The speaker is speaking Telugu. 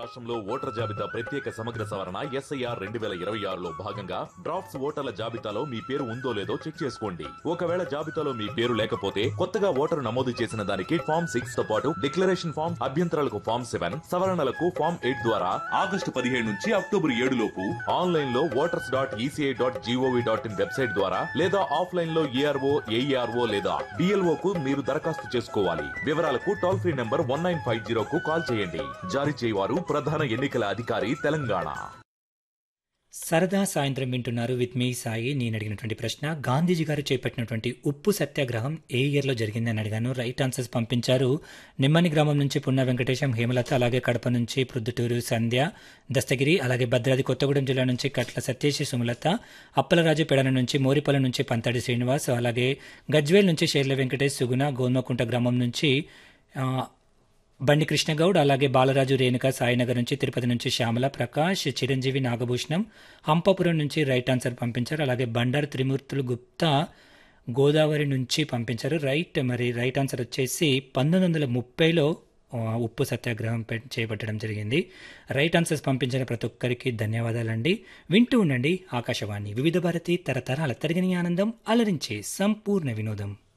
రాష్ట్రంలో ఓటర్ జాబితా ప్రత్యేక సమగ్ర సవరణ ఎస్ఐఆర్ రెండు వేల ఇరవై ఆరులో భాగంగా డ్రాఫ్ట్స్ ఓటర్ల జాబితాలో మీ పేరు ఉందో లేదో చెక్ చేసుకోండి ఒకవేళ జాబితాలో మీ పేరు లేకపోతే కొత్తగా ఓటరు నమోదు చేసిన దానికి ఫామ్ సిక్స్ తో పాటు డిక్లరేషన్ ఫామ్ అభ్యంతరాలకు ఫామ్ సెవెన్ సవరణలకు ఫామ్ ఎయిట్ ద్వారా ఆగస్టు పదిహేడు నుంచి అక్టోబర్ ఏడు లోపు ఆన్లైన్ లో voters dot ECI dot G O V dot in website ద్వారా లేదా ఆఫ్లైన్ లో ఏఆర్ఓ ఏఈఆర్ఓ లేదా డిఎల్ఓ కు మీరు దరఖాస్తు చేసుకోవాలి వివరాలకు toll free number one nine five zero కు కాల్ చేయండి జారీ చేయవారు ప్రధాన ఎన్నికల అధికారి తెలంగాణ సరదా సాయంత్రం వింటున్నారు విత్ మీ సాయి నేను అడిగినటువంటి ప్రశ్న గాంధీజీ గారు చేపట్టినటువంటి ఉప్పు సత్యాగ్రహం ఏ ఇయర్లో జరిగిందని అడిగాను రైట్ ఆన్సర్స్ పంపించారు నిమ్మని గ్రామం నుంచి పున్న వెంకటేశం హేమలత అలాగే కడప నుంచి ప్రొద్దుటూరు సంధ్య దస్తగిరి అలాగే భద్రాద్రి కొత్తగూడెం జిల్లా నుంచి కట్ల సత్యేశి సుమలత అప్పలరాజు పెడన నుంచి మోరిపల్లి నుంచి పంతాడి శ్రీనివాస్ అలాగే గజ్వేల్ నుంచి షేర్ల వెంకటేష్ సుగుణ గోల్మకుంట గ్రామం నుంచి ఆ, బండి కృష్ణగౌడ్ అలాగే బాలరాజు రేణుక సాయినగర్ నుంచి తిరుపతి నుంచి శ్యామల ప్రకాష్ చిరంజీవి నాగభూషణం హంపాపురం నుంచి రైట్ ఆన్సర్ పంపించారు అలాగే బండారు త్రిమూర్తులు గుప్తా గోదావరి నుంచి పంపించారు రైట్ మరి రైట్ ఆన్సర్ వచ్చేసి పంతొమ్మిది వందల ముప్పైలో ఆ, ఉప్పు సత్యాగ్రహం పె- చేపట్టడం జరిగింది రైట్ ఆన్సర్స్ పంపించిన ప్రతి ఒక్కరికి ధన్యవాదాలండి వింటూ ఉండండి ఆకాశవాణి వివిధ భారతి తరతరాల తరగని ఆనందం అలరించే సంపూర్ణ వినోదం